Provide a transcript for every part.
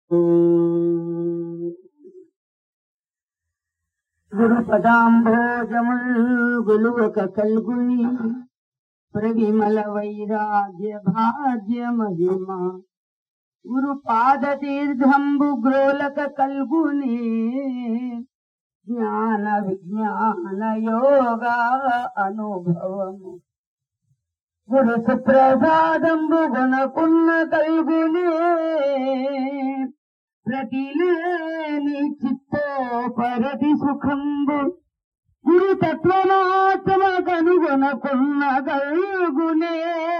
గురు పదాంభోజముల్ గులువక కల్గుని ప్రవిమల వైరాగ్య భాగ్య మహిమ గురు పాద తీర్థంబు గ్రోలక కల్గుని జ్ఞాన విజ్ఞాన యోగ అనుభవము గురు సుప్రసాదంబు గుణకున్న కల్గునే ప్రతిలేని చిత్తో పరతి సుఖంబు గురు తత్వమాత్మ కనుగొనకున్న కల్గునే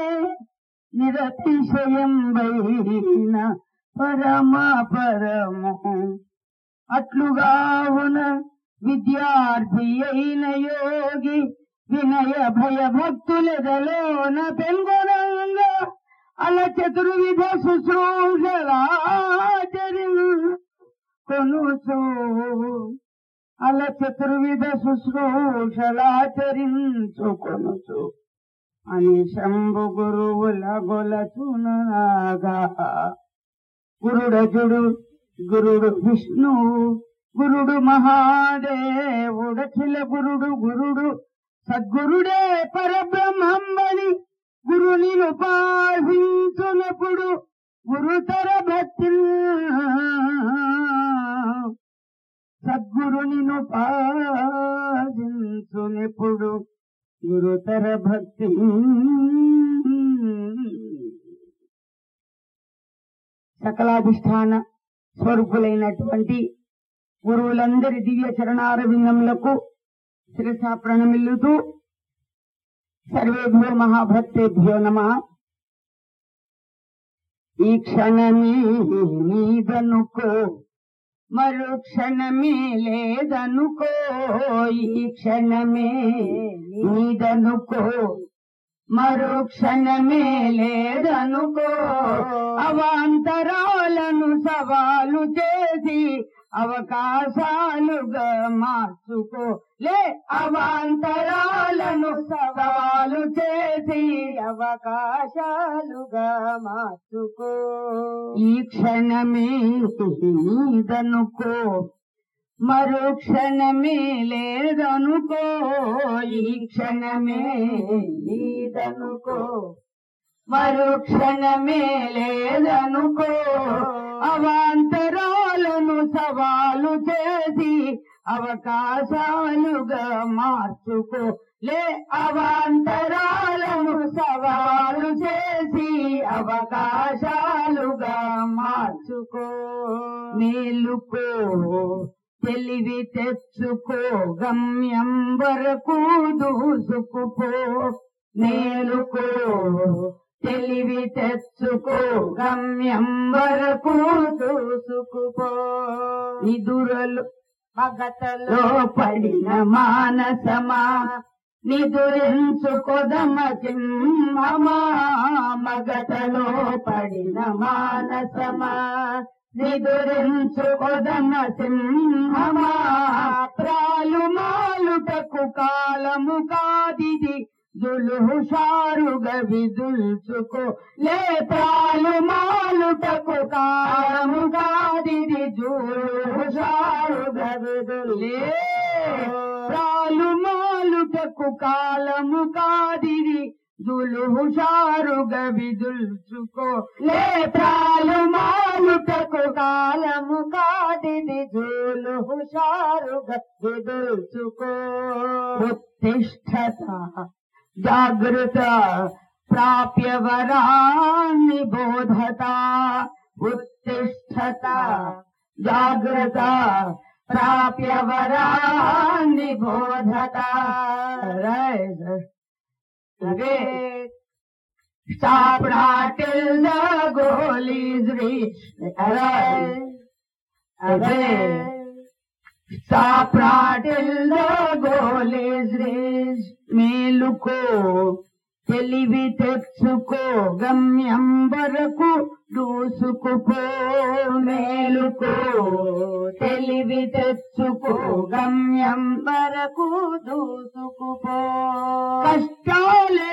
నిరతిశయం వైన పరమ పరము అట్లుగావున విద్యార్థి అయిన యోగి వినయ భయ భక్తులెదలోన పెంగొనంగా అల చతుర్విధ శుశ్రూషలాచరి కొనుచు అల చతుర్విధ శుశ్రూషలాచరించుకొనుచు అని శంభు గురువుల గొలచునగా గురుడజుడు గురుడు విష్ణు గురుడు మహాదేవుడఖిల గురుడు గురుడు సద్గురుడే పరబ్రహ్మంబని గురుని ఉపాసించునప్పుడు గురుతర భక్తి సద్గురుని ఉపాసించునప్పుడు గురుతర భక్తి సకలాధిష్టాన స్వరూపులైనటువంటి గురువులందరి దివ్య చరణారవిందములకు శిరస ప్రణమిల్లుతూ సర్వేభ్యో మహాభక్తేభ్యో నమ ఈ క్షణమే నీదనుకో మరు క్షణమే లేదనుకో ఈ క్షణమే నీదనుకో మరో క్షణమే లేదనుకో అవాంతరాలను సవాలు చేసి అవకాశాలుగా మార్చుకో లే అవాంతరాలను సవాలు చేసి అవకాశాలుగా మార్చుకో ఈ క్షణమే నీదనుకో మరో క్షణమే లేదనుకో ఈ క్షణమే నీదనుకో మరో క్షణమే లేదనుకో అవాంతరాలను సవాలు చేసి అవకాశాలుగా మార్చుకో లే అవాంతరాలను సవాలు చేసి అవకాశాలుగా మార్చుకో మేలుకో తెలివి తెచ్చుకో గమ్యం వరకు దూసుకుపో మేలుకో తెలివి తెచ్చుకో గమ్యం వరకు దూసుకుపో నిదురలు మగతలో పడిన మానసమా నిదురించుకొదమ సింహమా మగతలో పడిన మానసమా నిదురించుకొదమ సింహమా ప్రాలు మాలుటకు కాలము కాదిది దులుహుషారుగా విదుల్చుకో లే ప్రాలు మాలుటకు కాలము కాదిది జూలుహుషారుగా విదులే ప్రాలు మాలుటకు కాలము కాదిది దులు హుషారుగా విదుల్చుకో లే ప్రాలు మాలుటకు కాలము కాదిది జూలు హుషారుగా విదుల్చుకో ఉత్తిష్టత జాగృత ప్రాప్య వరాన్ని బోధత ఉత్తిష్టత జాగృత ప్రాప్య వరాన్ని బోధత Great. Stop not till the goal is reached. Arise. Arise. Stop not till the goal is reached. మేలుకో తెలివి తెచ్చుకో గమ్యం వరకు దూసుకుపో మేలుకో తెలివి తెచ్చుకో గమ్యం వరకు దూసుకుపో కష్టాలే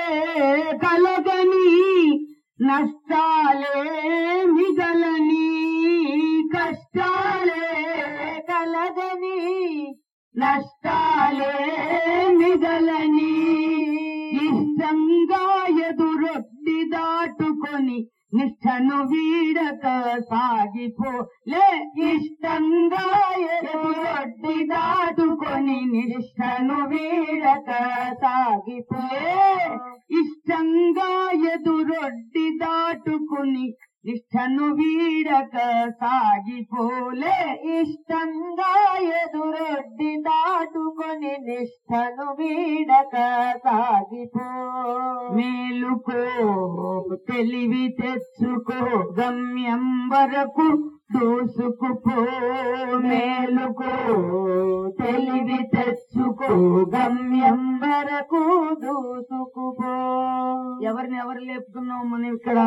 కలగని నష్టాలే మిగలని కష్టాలే కలదని నష్టాలే మిగలని ఇష్టంగా ఎదురొడ్డి దాటుకొని నిష్టను వీడక సాగిపోలే ఇష్టంగా ఎదురొడ్డి దాటుకొని నిష్టను వీడక సాగిపోలే ఇష్టంగా ఎదురొడ్డి దాటుకుని నిష్టను వీడక సాగిపోలే ఇష్టంగా ఎదురొడ్డి దాటుకొని నిష్టను వీడక సాగిపో మేలుకో తెలివి తెచ్చుకో గమ్యం వరకు దూసుకుపో మేలుకో తెలివి తెచ్చుకో గమ్యం వరకు దూసుకుపో ఎవరిని ఎవరు లేపుతున్నాం మనం ఇక్కడ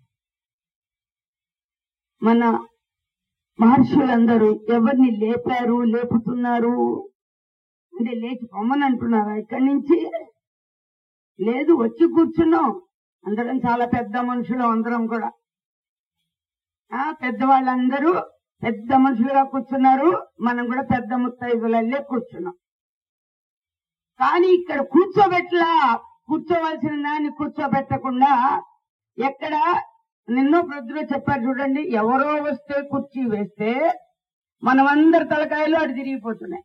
మన మహర్షులందరూ ఎవరిని లేపారు లేపుతున్నారు అంటే లేచి పొమ్మని అంటున్నారా ఇక్కడి నుంచి లేదు వచ్చి కూర్చున్నాం అందరం చాలా పెద్ద మనుషులు అందరం కూడా ఆ పెద్దవాళ్ళందరూ పెద్ద మనుషులుగా కూర్చున్నారు మనం కూడా పెద్ద ముత్తైదులల్లే కూర్చున్నాం కానీ ఇక్కడ కూర్చోబెట్లా కూర్చోవలసిన దాన్ని కూర్చోబెట్టకుండా ఎక్కడ నిన్నో ప్రొద్దులో చెప్పారు చూడండి ఎవరో వస్తే కుర్చీ వేస్తే మనమందరి తలకాయలు అటు తిరిగిపోతున్నాయి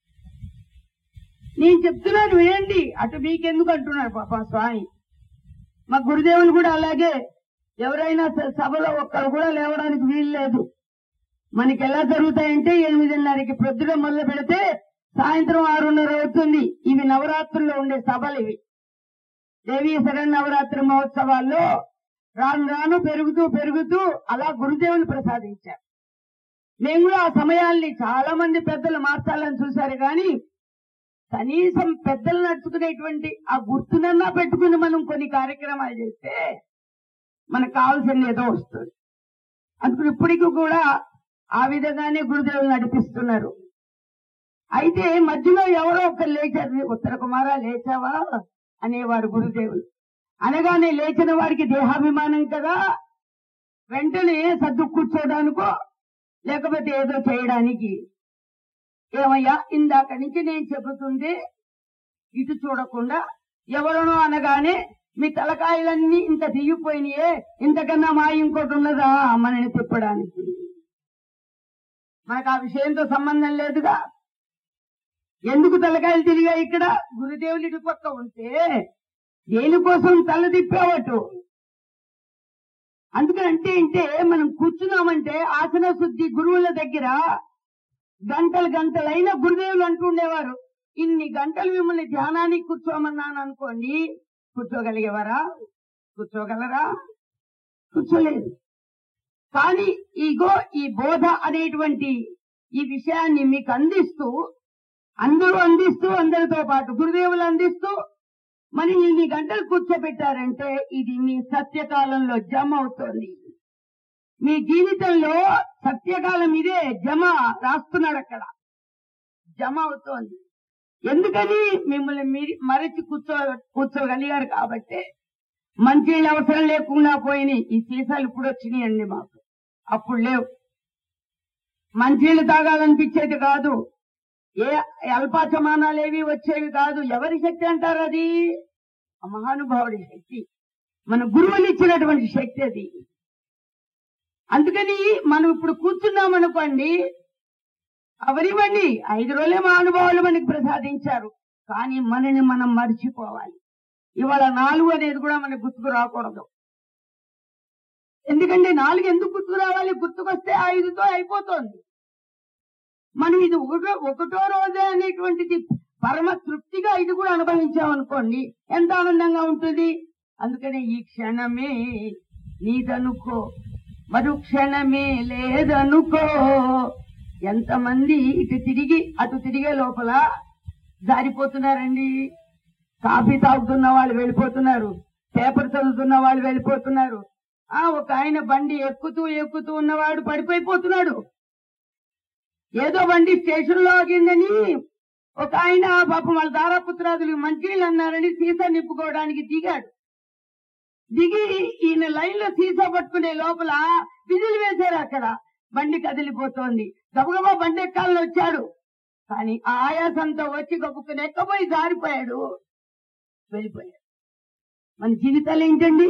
నేను చెప్తున్నాను వినండి అటు మీకెందుకు అంటున్నారు పాప స్వామి మా గురుదేవులు కూడా అలాగే ఎవరైనా స- సభలో ఒక్కరు కూడా లేవడానికి వీలు లేదు మనకి ఎలా జరుగుతాయంటే ఎనిమిదిన్నరకి ప్రొద్దున మొదలు పెడితే సాయంత్రం ఆరున్నర అవుతుంది ఇవి నవరాత్రుల్లో ఉండే సభలు ఇవి దేవీ శరణ్ నవరాత్రి మహోత్సవాల్లో రాను రాను పెరుగుతూ పెరుగుతూ అలా గురుదేవులు ప్రసాదించారు మేము కూడా ఆ సమయాల్ని చాలా మంది పెద్దలు మార్చాలని చూశారు కానీ కనీసం పెద్దలు నడుచుకునేటువంటి ఆ గుర్తునన్నా పెట్టుకుని మనం కొన్ని కార్యక్రమాలు చేస్తే మనకు కావాల్సింది ఏదో వస్తుంది అందుకు ఇప్పటికీ కూడా ఆ విధంగానే గురుదేవులు నడిపిస్తున్నారు అయితే మధ్యలో ఎవరో ఒకరు లేచారు ఉత్తర కుమార లేచావా అనేవారు గురుదేవులు అనగానే లేచిన వారికి దేహాభిమానం కదా వెంటనే సర్దు కూర్చోడానికో లేకపోతే ఏదో చేయడానికి ఏమయ్యా ఇందాక నుంచి నేను చెబుతుంది ఇటు చూడకుండా ఎవరనో అనగానే మీ తలకాయలన్నీ ఇంత దిగిపోయినాయే ఇంతకన్నా మా ఇంకోటి ఉన్నదా మనని తిప్పడానికి మనకు ఆ విషయంతో సంబంధం లేదుగా ఎందుకు తలకాయలు తిరిగాయి ఇక్కడ గురుదేవులు ఇటు పక్క ఉంటే దేనికోసం తల తిప్పావటు అందుకంటే అంటే మనం కూర్చున్నామంటే ఆసన శుద్ధి గురువుల దగ్గర గంటలు గంటలైన గురుదేవులు అంటుండేవారు ఇన్ని గంటలు మిమ్మల్ని ధ్యానానికి కూర్చోమన్నాను అనుకోండి కూర్చోగలిగేవారా కూర్చోగలరా కూర్చోలేదు కానీ ఇగో ఈ బోధ అనేటువంటి ఈ విషయాన్ని మీకు అందిస్తూ అందరూ అందిస్తూ అందరితో పాటు గురుదేవులు అందిస్తూ మరి ఇన్ని గంటలు కూర్చోబెట్టారంటే ఇది మీ సత్యకాలంలో జమ అవుతోంది మీ జీవితంలో సత్యకాలం ఇదే జమ రాస్తున్నాడు అక్కడ జమ అవుతోంది ఎందుకని మిమ్మల్ని మీరు మరచి కూర్చో కూర్చోగలిగారు కాబట్టి మంచినీళ్ళు అవసరం లేకుండా పోయినాయి ఈ సీసాలు ఇప్పుడు వచ్చినాయండి మాకు అప్పుడు లేవు మంచినీళ్ళు తాగాలనిపించేది కాదు ఏ అల్పాచమానాలు ఏవి వచ్చేవి కాదు ఎవరి శక్తి అంటారు అది ఆ మహానుభావుడి శక్తి మన గురువులు ఇచ్చినటువంటి శక్తి అది అందుకని మనం ఇప్పుడు కూర్చున్నాం అనుకోండి అవరివ్వండి ఐదు రోజులే మహానుభావులు మనకి ప్రసాదించారు కానీ మనని మనం మర్చిపోవాలి ఇవాళ నాలుగు అనేది కూడా మనకు గుర్తుకు రాకూడదు ఎందుకంటే నాలుగు ఎందుకు గుర్తుకు రావాలి గుర్తుకొస్తే ఐదుతో అయిపోతుంది మనం ఇది ఒకటో ఒకటో రోజే అనేటువంటిది పరమ తృప్తిగా ఇది కూడా అనుభవించామనుకోండి ఎంత ఆనందంగా ఉంటుంది అందుకనే ఈ క్షణమే నీదనుకో మరు క్షణమే లేదనుకో ఎంతమంది ఇటు తిరిగి అటు తిరిగే లోపల జారిపోతున్నారండి కాఫీ తాగుతున్న వాళ్ళు వెళ్ళిపోతున్నారు పేపర్ చదువుతున్న వాళ్ళు వెళ్ళిపోతున్నారు ఆ ఒక ఆయన బండి ఎక్కుతూ ఎక్కుతూ ఉన్నవాడు పడిపోయిపోతున్నాడు ఏదో బండి స్టేషన్ లో ఆగిందని ఒక ఆయన పాపం వాళ్ళ దారాపుత్రాదులు మంచినీళ్ళు అన్నారని సీసా నింపుకోవడానికి దిగాడు దిగి ఈయన లైన్ లో సీసా పట్టుకునే లోపల విధులు వేశారు అక్కడ బండి కదిలిపోతోంది గబగబా బండి ఎక్కాలని వచ్చాడు కానీ ఆ ఆయాసంతో వచ్చి గబుక్కుని ఎక్కబోయి జారిపోయాడు వెళ్ళిపోయాడు మన జీవితాలు ఏంటండి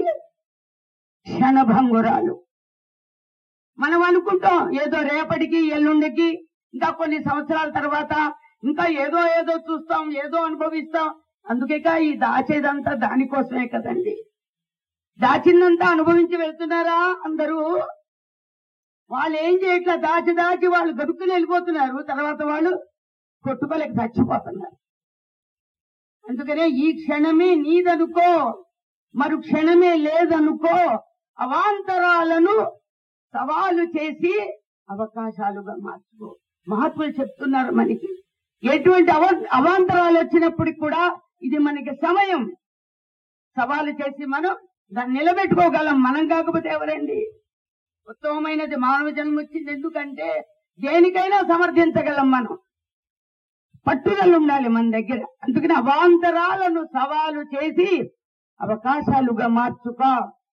క్షణభంగురాలు మనం అనుకుంటాం ఏదో రేపటికి ఎల్లుండికి ఇంకా కొన్ని సంవత్సరాల తర్వాత ఇంకా ఏదో ఏదో చూస్తాం ఏదో అనుభవిస్తాం అందుకేక ఈ దాచేదంతా దానికోసమే కదండి దాచిందంతా అనుభవించి వెళ్తున్నారా అందరూ వాళ్ళు ఏం చేయట్లా దాచి దాచి వాళ్ళు గడుక్కుని వెళ్ళిపోతున్నారు తర్వాత వాళ్ళు కొట్టుకోలేక చచ్చిపోతున్నారు అందుకనే ఈ క్షణమే నీదనుకో మరు క్షణమే లేదనుకో అవాంతరాలను సవాలు చేసి అవకాశాలుగా మార్చుకో మహాత్ములు చెప్తున్నారు మనకి ఎటువంటి అవ అవాంతరాలు వచ్చినప్పటికి కూడా ఇది మనకి సమయం సవాలు చేసి మనం దాన్ని నిలబెట్టుకోగలం మనం కాకపోతే ఎవరండి ఉత్తమమైనది మానవ జన్మ వచ్చింది ఎందుకంటే దేనికైనా సమర్థించగలం మనం పట్టుదల ఉండాలి మన దగ్గర అందుకని అవాంతరాలను సవాలు చేసి అవకాశాలుగా మార్చుకో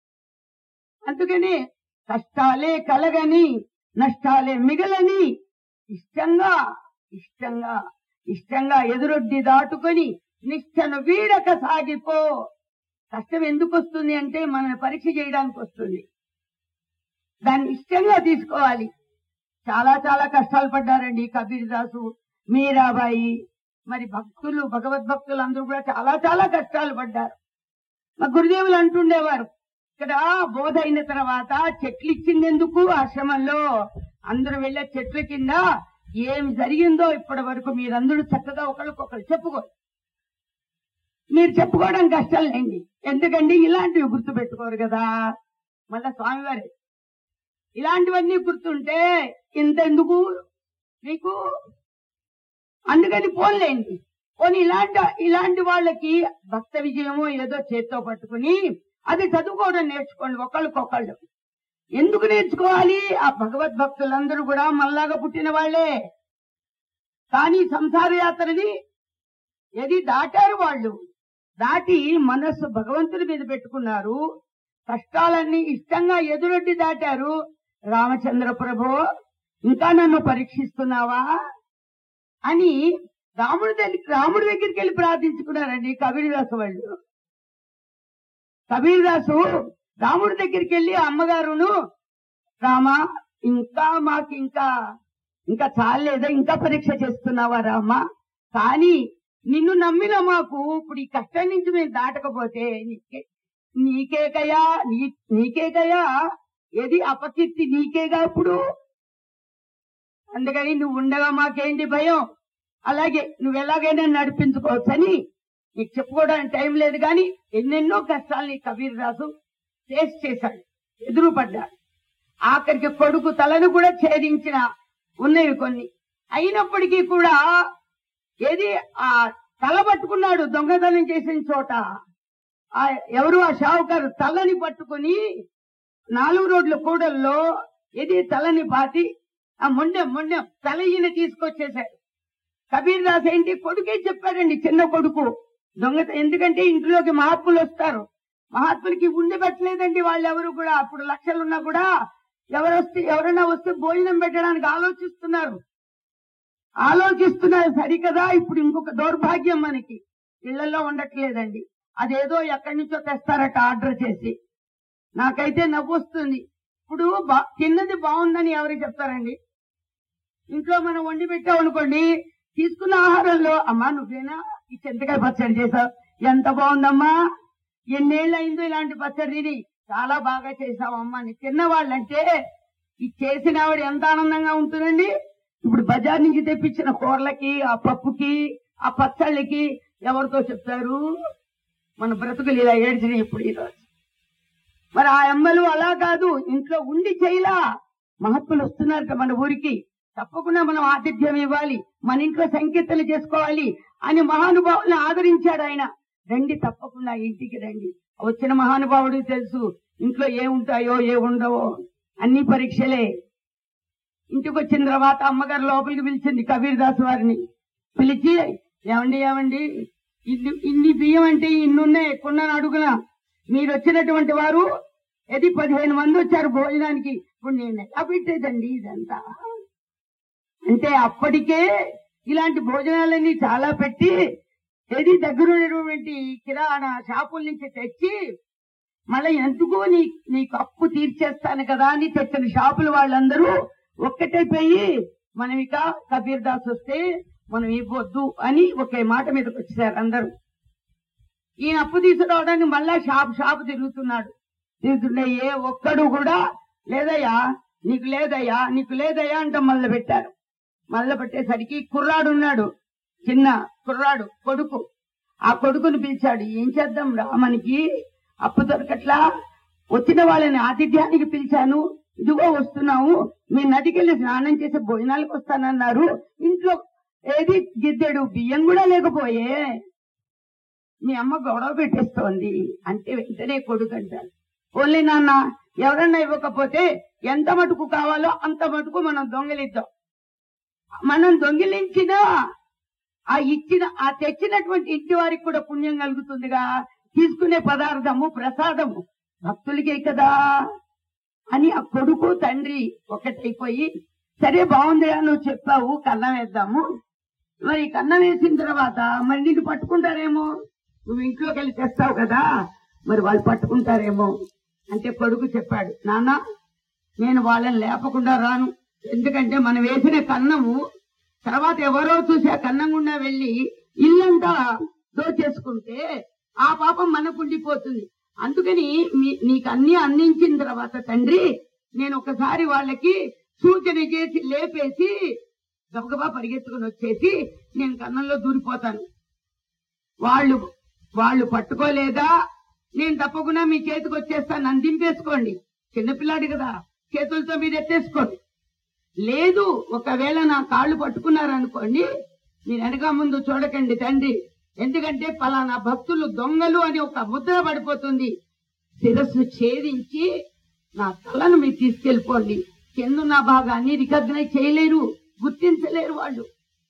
అందుకని కష్టాలే కలగని నష్టాలే మిగలని ఇష్టంగా ఇష్టంగా ఇష్టంగా ఎదురొడ్డి దాటుకొని నిష్టను వీడక సాగిపో కష్టం ఎందుకు వస్తుంది అంటే మన పరీక్ష చేయడానికి వస్తుంది దాన్ని ఇష్టంగా తీసుకోవాలి చాలా చాలా కష్టాలు పడ్డారండి కబీర్ దాసు మీరాబాయి మరి భక్తులు భగవద్భక్తులు అందరూ కూడా చాలా చాలా కష్టాలు పడ్డారు మా గురుదేవులు అంటుండేవారు ఇక్కడ బోధ అయిన తర్వాత చెట్లు ఇచ్చింది ఎందుకు ఆశ్రమంలో అందరూ వెళ్ళే చెట్ల కింద ఏం జరిగిందో ఇప్పటి వరకు మీరందరూ చక్కగా ఒకరికొకరు చెప్పుకో మీరు చెప్పుకోవడం కష్టం లేండి ఎందుకండి ఇలాంటివి గుర్తు పెట్టుకోరు కదా మళ్ళా స్వామివారి ఇలాంటివన్నీ గుర్తుంటే ఇంతెందుకు మీకు అందుకని పోన్లేండి పోనీ ఇలాంటి ఇలాంటి వాళ్ళకి భక్త విజయమో ఏదో చేత్తో పట్టుకుని అది చదువుకోవడం నేర్చుకోండి ఒకళ్ళకొకళ్ళు ఎందుకు నేర్చుకోవాలి ఆ భగవద్భక్తులందరూ కూడా మళ్ళాగా పుట్టిన వాళ్ళే కానీ సంసార యాత్రని ఏది దాటారు వాళ్ళు దాటి మనస్సు భగవంతుడి మీద పెట్టుకున్నారు కష్టాలన్నీ ఇష్టంగా ఎదురొడ్డి దాటారు రామచంద్ర ప్రభు ఇంకా నన్ను పరీక్షిస్తున్నావా అని రాముడి దగ్గర రాముడి దగ్గరికి వెళ్ళి ప్రార్థించుకున్నారండి కబీరదాసు వాళ్ళు కబీరదాసు రాముడి దగ్గరికి వెళ్ళి అమ్మగారును రామా ఇంకా మాకు ఇంకా ఇంకా చాలేదా ఇంకా పరీక్ష చేస్తున్నావా రామా కానీ నిన్ను నమ్మిన మాకు ఇప్పుడు ఈ కష్టం నుంచి మేము దాటకపోతే నీకే నీకేకయా నీ నీకేకయా ఏది అపకీర్తి నీకేగా ఇప్పుడు అందుకని నువ్వు ఉండగా మాకేంటి భయం అలాగే నువ్వు ఎలాగైనా నడిపించుకోవచ్చని నీకు చెప్పుకోవడానికి టైం లేదు కానీ ఎన్నెన్నో కష్టాలని కబీర్ రాసు ఫేస్ చేశాడు ఎదురు పడ్డాడు ఆఖరికి కొడుకు తలను కూడా ఛేదించిన ఉన్నవి కొన్ని అయినప్పటికీ కూడా ఏది ఆ తల పట్టుకున్నాడు దొంగతనం చేసిన చోట ఆ ఎవరు ఆ షావుకారు తలని పట్టుకుని నాలుగు రోడ్ల కూడల్లో ఇది తలని పాతి ఆ మొండెం మొండెం తల ఈయన తీసుకొచ్చేశాడు కబీర్ దాస్ ఏంటి కొడుకే చెప్పాడండి చిన్న కొడుకు దొంగ ఎందుకంటే ఇంట్లోకి మహాత్ములు వస్తారు మహాత్ములకి ఉండి పెట్టలేదండి వాళ్ళు ఎవరు కూడా అప్పుడు లక్షలున్నా కూడా ఎవరు వస్తే ఎవరైనా వస్తే భోజనం పెట్టడానికి ఆలోచిస్తున్నారు ఆలోచిస్తున్నారు సరికదా ఇప్పుడు ఇంకొక దౌర్భాగ్యం మనకి ఇళ్లలో ఉండట్లేదండి అదేదో ఎక్కడి నుంచో తెస్తారట ఆర్డర్ చేసి నాకైతే నవ్వు వస్తుంది ఇప్పుడు బా- తిన్నది బాగుందని ఎవరికి చెప్తారండి ఇంట్లో మనం వండి పెట్టాం అనుకోండి తీసుకున్న ఆహారంలో అమ్మా నువ్వేనా ఈ చింతకాయ పచ్చడి చేసావు ఎంత బాగుందమ్మా ఎన్నేళ్ళు అయిందో ఇలాంటి పచ్చడి తిని చాలా బాగా చేసావమ్మా అని తిన్న వాళ్ళంటే ఈ చేసిన ఆవిడ ఎంత ఆనందంగా ఉంటుందండి ఇప్పుడు బజార్ నుంచి తెప్పించిన కూరలకి ఆ పప్పుకి ఆ పచ్చళ్ళకి ఎవరితో చెప్తారు మన బ్రతుకులు ఇలా ఏడ్చినాయి ఇప్పుడు ఈరోజు మరి ఆ అమ్మలు అలా కాదు ఇంట్లో ఉండి చేయలా మహత్ములు వస్తున్నారట మన ఊరికి తప్పకుండా మనం ఆతిథ్యం ఇవ్వాలి మన ఇంట్లో సంకీర్తనలు చేసుకోవాలి అని మహానుభావుల్ని ఆదరించాడు ఆయన రండి తప్పకుండా ఇంటికి రండి వచ్చిన మహానుభావుడికి తెలుసు ఇంట్లో ఏ ఉంటాయో ఏ ఉండవో అన్ని పరీక్షలే ఇంటికి వచ్చిన తర్వాత అమ్మగారు లోపలికి పిలిచింది కబీర్ దాస్ వారిని పిలిచి ఏమండి ఏమండి ఇన్ని ఇన్ని బియ్యం అంటే ఇన్ని ఉన్నాయి ఎక్కువ అడుగున మీరు వచ్చినటువంటి వారు ఇది పదిహేను మంది వచ్చారు భోజనానికి ఇప్పుడు నేను ఎలా పెట్టేదండి ఇదంతా అంటే అప్పటికే ఇలాంటి భోజనాలన్నీ చాలా పెట్టి ఏది దగ్గర ఉన్నటువంటి కిరాణా షాపుల నుంచి తెచ్చి మళ్ళీ ఎందుకు నీ నీకు అప్పు తీర్చేస్తాను కదా అని తెచ్చిన షాపుల వాళ్ళందరూ ఒక్కటైపోయి మనం ఇక కబీర్ దాస్ వస్తే మనం ఇవ్వద్దు అని ఒకే మాట మీదకి వచ్చేసారు అందరూ ఈయన అప్పు తీసుకురావడానికి మళ్ళా షాప్ షాప్ తిరుగుతున్నాడు తిరుగుతుండే ఏ ఒక్కడు కూడా లేదయ్యా నీకు లేదయ్యా నీకు లేదయ్యా అంట మొదలు పెట్టారు మొదలు పెట్టేసరికి కుర్రాడు ఉన్నాడు చిన్న కుర్రాడు కొడుకు ఆ కొడుకుని పిలిచాడు ఏం చేద్దాం రా మనకి అప్పు దొరకట్లా వచ్చిన వాళ్ళని ఆతిథ్యానికి పిలిచాను ఇదిగో వస్తున్నాము మీ నదికి వెళ్ళి స్నానం చేసి భోజనాలకు వస్తానన్నారు ఇంట్లో ఏది గిద్దెడు బియ్యం కూడా లేకపోయే మీ అమ్మ గొడవ పెట్టేస్తోంది అంటే వెంటనే కొడుకు అంటాడు ఓన్లీ నాన్న ఎవరన్నా ఇవ్వకపోతే ఎంత మటుకు కావాలో అంత మటుకు మనం దొంగిలిద్దాం మనం దొంగిలించినా ఆ ఇచ్చిన ఆ తెచ్చినటువంటి ఇంటి వారికి కూడా పుణ్యం కలుగుతుందిగా తీసుకునే పదార్థము ప్రసాదము భక్తులకే కదా అని ఆ కొడుకు తండ్రి ఒకటైపోయి సరే బాగుందిరా నువ్వు చెప్పావు కన్నం వేద్దాము మరి కన్నం వేసిన తర్వాత మరి నిన్ను పట్టుకుంటారేమో నువ్వు ఇంట్లోకి వెళ్ళి తెస్తావు కదా మరి వాళ్ళు పట్టుకుంటారేమో అంటే కొడుకు చెప్పాడు నాన్న నేను వాళ్ళని లేపకుండా రాను ఎందుకంటే మనం వేసిన కన్నము తర్వాత ఎవరో చూసి ఆ కన్నం గుండా వెళ్ళి ఇల్లంతా దోచేసుకుంటే ఆ పాపం మనకు ఉండిపోతుంది అందుకని మీ- నీకు అన్ని అందించిన తర్వాత తండ్రి నేను ఒకసారి వాళ్ళకి సూచన చేసి లేపేసి గబగబా పరిగెత్తుకుని వచ్చేసి నేను కన్నంలో దూరిపోతాను వాళ్ళు వాళ్ళు పట్టుకోలేదా నేను తప్పకుండా మీ చేతికి వచ్చేస్తాను నన్ను దింపేసుకోండి చిన్నపిల్లాడు కదా చేతులతో మీరు ఎత్తేసుకోండి లేదు ఒకవేళ నా కాళ్ళు పట్టుకున్నారనుకోండి మీరు వెనక ముందు చూడకండి తండ్రి ఎందుకంటే పలానా భక్తులు దొంగలు అని ఒక ముద్ర పడిపోతుంది శిరస్సు ఛేదించి నా తలను మీరు తీసుకెళ్ళిపోండి కిందున్న భాగాన్ని రికగ్నైజ్ చేయలేరు గుర్తించలేరు వాళ్ళు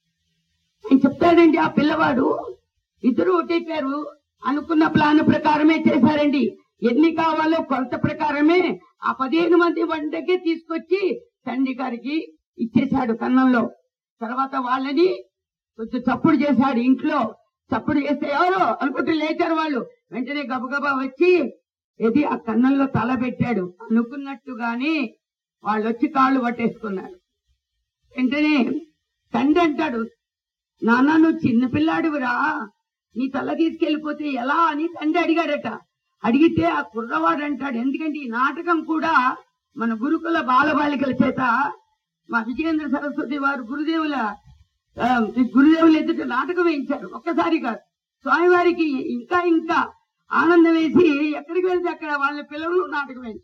ఆయన చెప్తాడండి ఆ పిల్లవాడు ఇద్దరు ఒకటైపోయారు అనుకున్న ప్లాన్ ప్రకారమే చేశారండి ఎన్ని కావాలో కొలత ప్రకారమే ఆ పదిహేను మంది వంటకే తీసుకొచ్చి తండ్రి గారికి ఇచ్చేశాడు కన్నంలో తర్వాత వాళ్ళని కొంచెం చప్పుడు చేశాడు ఇంట్లో చప్పుడు చేస్తే ఎవరు అనుకుంటూ లేచారు వాళ్ళు వెంటనే గబగబా వచ్చి ఇది ఆ కన్నంలో తల పెట్టాడు అనుకున్నట్టుగానే వాళ్ళు వచ్చి కాళ్ళు పట్టేసుకున్నారు వెంటనే తండ్రి అంటాడు నాన్న నువ్వు చిన్నపిల్లాడివిరా నీ తల తీసుకెళ్లిపోతే ఎలా అని తండ్రి అడిగాడట అడిగితే ఆ కుర్రవాడు అంటాడు ఎందుకంటే ఈ నాటకం కూడా మన గురుకుల బాలబాలికల చేత మా విజయేంద్ర సరస్వతి వారు గురుదేవుల ఆ, గురుదేవులు ఎదుట నాటకం వేయించారు ఒక్కసారి కాదు స్వామివారికి ఇంకా ఇంకా ఆనందం వేసి ఎక్కడికి వెళ్తే అక్కడ వాళ్ళ పిల్లలు నాటకం వేయించారు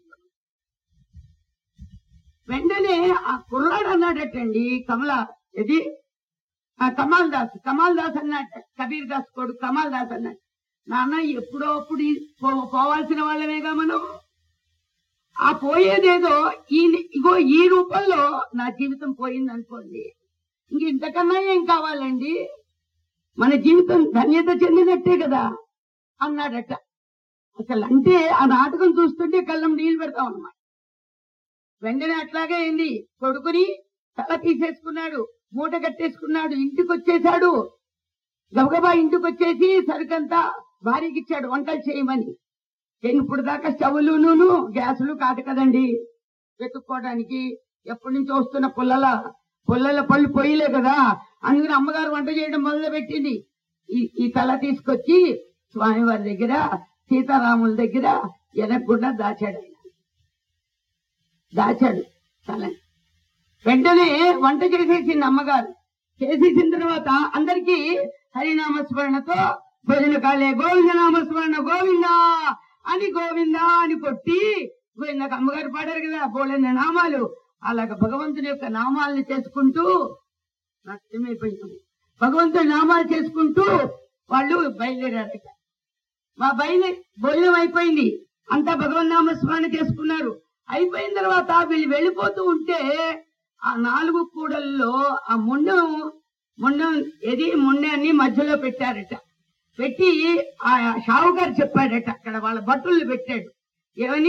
వెంటనే ఆ కుర్రాడు అన్నాడటండి కమల ఇది ఆ కమాల్ దాస్ కమాల్ దాస్ అన్నట్టు కబీర్ దాస్ కొడుకు కమాల్ దాస్ అన్నట్టు నాన్న ఎప్పుడో అప్పుడు ఈ పో- పోవాల్సిన వాళ్ళమేగా మనం ఆ పోయేదేదో ఈ ఇగో ఈ రూపంలో నా జీవితం పోయింది అనుకోండి ఇంక ఇంతకన్నా ఏం కావాలండి మన జీవితం ధన్యత చెందినట్టే కదా అన్నాడట అసలు అంటే ఆ నాటకం చూస్తుంటే కళ్ళం నీళ్లు పెడతాం అన్నమాట వెంటనే అట్లాగే అయింది కొడుకుని తల తీసేసుకున్నాడు మూట కట్టేసుకున్నాడు ఇంటికి వచ్చేసాడు గబగబా ఇంటికి వచ్చేసి సరుకంతా భార్యకి ఇచ్చాడు వంటలు చేయమని నేను ఇప్పుడు దాకా స్టవ్లును గ్యాసులు కాదు కదండి వెతుక్కోవడానికి ఎప్పటి నుంచి వస్తున్న పుల్లల పుల్లల పళ్ళు పొయ్యిలే కదా అందుకని అమ్మగారు వంట చేయడం మొదలు పెట్టింది ఈ ఈ తల తీసుకొచ్చి స్వామివారి దగ్గర సీతారాముల దగ్గర వెనక్కుండా దాచాడు ఆయన దాచాడు తలని వెంటనే వంట చేసేసింది అమ్మగారు చేసేసిన తర్వాత అందరికి హరినామ స్మరణతో భజన కాలే గోవింద నామ స్మరణ గోవింద అని గోవింద అని కొట్టి నాకు అమ్మగారు పాడారు కదా బోలెన్న నామాలు అలాగ భగవంతుని యొక్క నామాలను చేసుకుంటూ నాకు ఏమైపోయింది భగవంతుడి నామాలు చేసుకుంటూ వాళ్ళు బయలుదేరారట మా బయలు భోజనం అయిపోయింది అంతా భగవన్ నామ స్మరణ చేసుకున్నారు అయిపోయిన తర్వాత వీళ్ళు వెళ్ళిపోతూ ఉంటే ఆ నాలుగు కూడల్లో ఆ ముండం ముండం ఎది ముండాన్ని మధ్యలో పెట్టారట పెట్టి ఆ షావుగారు చెప్పాడట అక్కడ వాళ్ళ భటులు పెట్టాడు ఏమని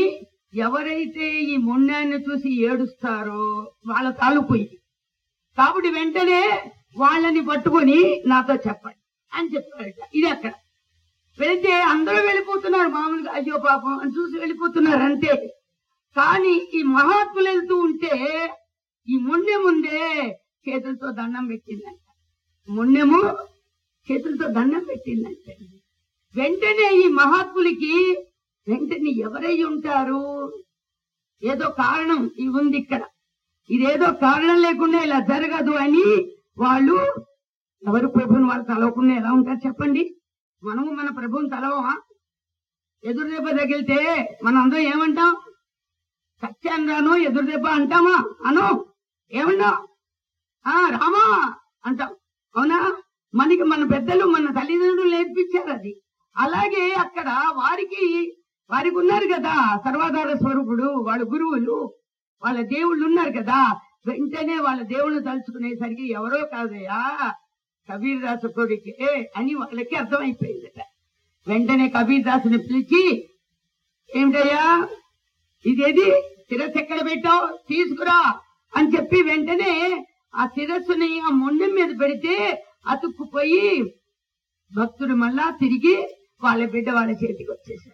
ఎవరైతే ఈ మొండాన్ని చూసి ఏడుస్తారో వాళ్ళ తాలూకు ఇది కాబట్టి వెంటనే వాళ్ళని పట్టుకొని నాతో చెప్పండి అని చెప్పారట ఇది అక్కడ వెళ్తే అందరూ వెళ్ళిపోతున్నారు మామూలుగా అయ్యో పాపం అని చూసి వెళ్ళిపోతున్నారు అంతే కానీ ఈ మహాత్ములు వెళ్తూ ఉంటే ఈ మొండె ముందే చేతులతో దండం పెట్టిందంట మొండెము చేతులతో దండం పెట్టిందంట వెంటనే ఈ మహాత్ములకి వెంటనే ఎవరై ఉంటారు ఏదో కారణం ఇది ఉంది ఇక్కడ ఇదేదో కారణం లేకుండా ఇలా జరగదు అని వాళ్ళు ఎవరు ప్రభుని వాళ్ళు తలవకుండా ఎలా ఉంటారు చెప్పండి మనము మన ప్రభుని తలవమా ఎదురు దెబ్బ తగిలితే మనం అందరం ఏమంటాం సత్యాన్ని రాను ఎదురు దెబ్బ అంటామా అను ఏమన్నా ఆ రామా అంటాం అవునా మనకి మన పెద్దలు మన తల్లిదండ్రులు నేర్పించారు అది అలాగే అక్కడ వారికి వారికి ఉన్నారు కదా సర్వాధార స్వరూపుడు వాళ్ళ గురువులు వాళ్ళ దేవుళ్ళు ఉన్నారు కదా వెంటనే వాళ్ళ దేవుళ్ళు తలుచుకునేసరికి ఎవరో కాదయ్యా కబీర్ దాసు కొడుకే అని వాళ్ళకి అర్థమైపోయిందట వెంటనే కబీర్ దాసుని పిలిచి ఏమిటయ్యా ఇదేది శిరస్సు ఎక్కడ పెట్టావు తీసుకురా అని చెప్పి వెంటనే ఆ శిరస్సుని ఆ మొండెం మీద పెడితే అతుక్కుపోయి భక్తుడు మళ్ళా తిరిగి వాళ్ళ బిడ్డ వాళ్ళ చేతికి వచ్చేసాడు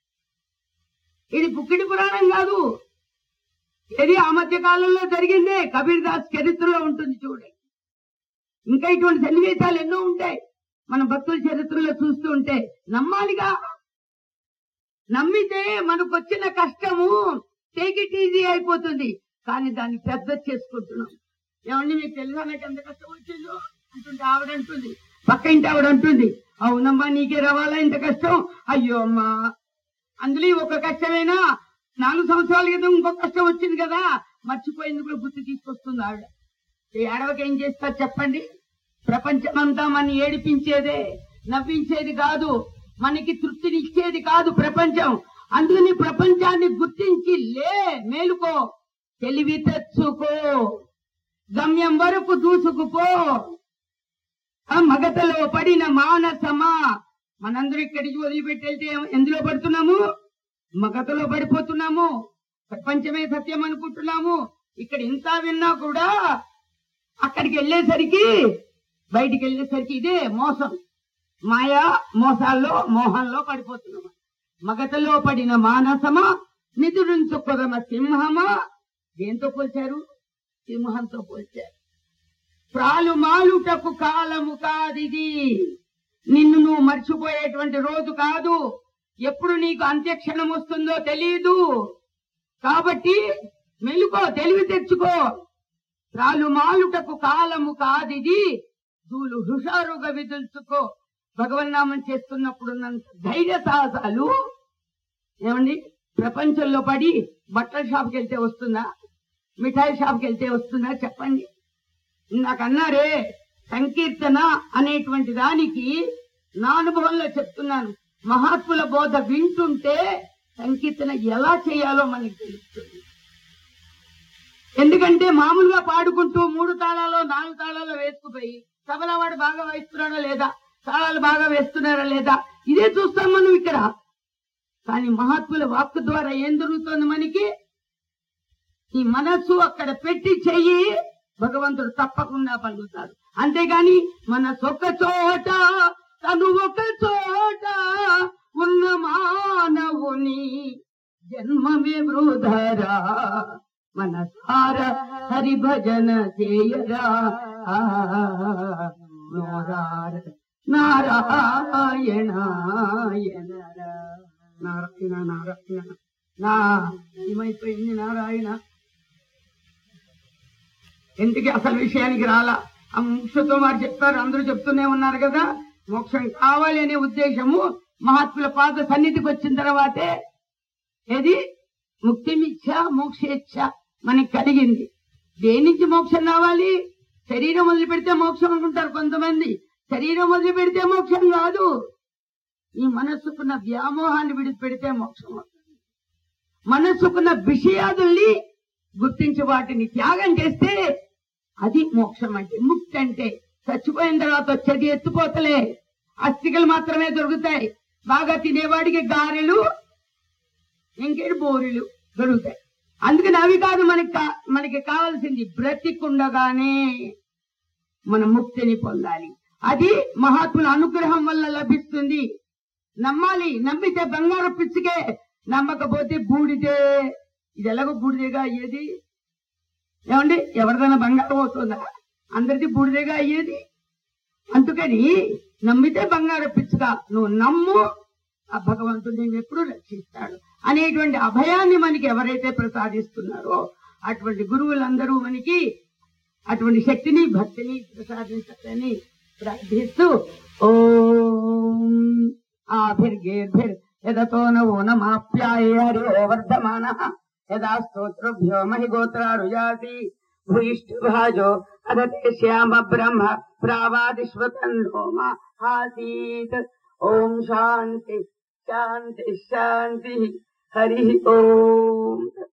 ఇది పుక్కిడి పురాణం కాదు ఇది ఆ మధ్య కాలంలో జరిగిందే కబీర్ దాస్ చరిత్రలో ఉంటుంది చూడండి ఇంకా ఇటువంటి సన్నివేశాలు ఎన్నో ఉంటాయి మన భక్తుల చరిత్రలో చూస్తూ ఉంటే నమ్మాలిగా నమ్మితే మనకు వచ్చిన కష్టము టేక్ ఇట్ ఈజీ అయిపోతుంది కానీ దాన్ని పెద్ద చేసుకుంటున్నాం ఏమండి మీకు తెలుసా నాకు ఎంత కష్టం వచ్చిందో అంటుంటే ఆవిడ అంటుంది పక్క ఇంటి ఆవిడ అంటుంది అవునమ్మా నీకే రావాలా ఇంత కష్టం అయ్యో అమ్మా అందులో ఈ ఒక కష్టమేనా నాలుగు సంవత్సరాల క్రితం ఇంకొక కష్టం వచ్చింది కదా మర్చిపోయింది కూడా గుర్తు తీసుకొస్తుంది ఆవిడ ఈ ఏడవకి ఏం చేస్తారు చెప్పండి ప్రపంచమంతా మన ఏడిపించేదే నవ్వించేది కాదు మనకి తృప్తినిచ్చేది కాదు ప్రపంచం అందుకని ప్రపంచాన్ని గుర్తించి లే మేలుకో తెలివి తెచ్చుకో గమ్యం వరకు దూసుకుపో ఆ మగతలో పడిన మానసమా మనందరూ ఇక్కడికి వదిలిపెట్టి వెళ్తే ఏం- ఎందులో పడుతున్నాము మగతలో పడిపోతున్నాము ప్రపంచమే సత్యం అనుకుంటున్నాము ఇక్కడ ఇంత విన్నా కూడా అక్కడికి వెళ్ళేసరికి బయటికి వెళ్ళేసరికి ఇదే మోసం మాయా మోసాల్లో మోహంలో పడిపోతున్నాము మగతలో పడిన మానసమా నిధులుంచు కొదమ సింహమా దేంతో పోల్చారు సింహంతో పోల్చారు ప్రాలు మాలుటకు కాలము కాదిది నిన్ను నువ్వు మర్చిపోయేటువంటి రోజు కాదు ఎప్పుడు నీకు అంత్యక్షణం వస్తుందో తెలియదు కాబట్టి మెలుకో తెలివి తెచ్చుకో రాలు మాలుటకు కాలము కాదిది దూలు హుషారుగా విదుల్చుకో భగవన్నామం చేస్తున్నప్పుడు ఉన్నంత ధైర్య సాహసాలు ఏమండి ప్రపంచంలో పడి బట్టల షాప్కి వెళ్తే వస్తుందా మిఠాయి షాప్కి వెళ్తే వస్తుందా చెప్పండి నాకు అన్నారే సంకీర్తన అనేటువంటి దానికి నా అనుభవంలో చెప్తున్నాను మహాత్ముల బోధ వింటుంటే సంకీర్తన ఎలా చేయాలో మనకి తెలుస్తుంది ఎందుకంటే మామూలుగా పాడుకుంటూ మూడు తాళాలు నాలుగు తాళాలు వేసుకుపోయి సభల వాడు బాగా వేస్తున్నాడా లేదా తాళాలు బాగా వేస్తున్నారా లేదా ఇదే చూస్తాం మనం ఇక్కడ కానీ మహాత్ముల వాక్కు ద్వారా ఏం జరుగుతుంది మనకి ఈ మనస్సు అక్కడ పెట్టి చెయ్యి భగవంతుడు తప్పకుండా పలుకుతాడు అంతేగాని మన ఒక్క చోట తను ఒక చోట ఉన్న మానవుని జన్మమే వృధరా మన సార హరి భజన చేయరా నోరార నారాయణాయనరా నారాయణ నారాయణ నా ఏమైపోయింది నారాయణ ఎందుకు అసలు విషయానికి రాలా ఆ ముక్షతో వారు చెప్తారు అందరూ చెప్తూనే ఉన్నారు కదా మోక్షం కావాలి అనే ఉద్దేశము మహాత్ముల పాద సన్నిధికి వచ్చిన తర్వాతే ఏది ముక్తిమిచ్చ మోక్షేచ్ఛ మనకి కలిగింది దేని నుంచి మోక్షం రావాలి శరీరం వదిలి పెడితే మోక్షం అనుకుంటారు కొంతమంది శరీరం వదిలి పెడితే మోక్షం కాదు ఈ మనస్సుకున్న వ్యామోహాన్ని విడిచిపెడితే మోక్షం అవుతుంది మనస్సుకున్న విషయాదుల్ని గుర్తించి వాటిని త్యాగం చేస్తే అది మోక్షం అంటే ముక్తి అంటే చచ్చిపోయిన తర్వాత వచ్చేది ఎత్తుపోతలే అస్థికలు మాత్రమే దొరుకుతాయి బాగా తినేవాడికి గారెలు ఇంకేడు బోరులు దొరుకుతాయి అందుకని అవి కాదు మనకి కా- మనకి కావాల్సింది బ్రతికుండగానే మన ముక్తిని పొందాలి అది మహాత్ముల అనుగ్రహం వల్ల లభిస్తుంది నమ్మాలి నమ్మితే బంగారు పిచ్చికే నమ్మకపోతే బూడిదే ఇది ఎలాగో బూడిదేగా అయ్యేది ఏమండి ఎవరిదైనా బంగారం అవుతుందా అందరిది బూడిదేగా అయ్యేది అందుకని నమ్మితే బంగారు పిచ్చుగా నువ్వు నమ్ము ఆ భగవంతుడు నేను ఎప్పుడు రక్షిస్తాడు అనేటువంటి అభయాన్ని మనకి ఎవరైతే ప్రసాదిస్తున్నారో అటువంటి గురువులందరూ మనకి అటువంటి శక్తిని భక్తిని ప్రసాదించాలని ప్రార్థిస్తూ ఓం ఆభిర్గేర్భిర్ యదతో నవో నమాప్యాయ హరి వర్ధమాన యదా స్తోత్రభ్యో మహి గోత్రారుజాతి భూయిష్ఠభాజో అదతే శ్యామ బ్రహ్మ ప్రావాదిష్వతన్నో ఆసీత్ ఓం శాంతి శాంతి శాంతి హరి ఓం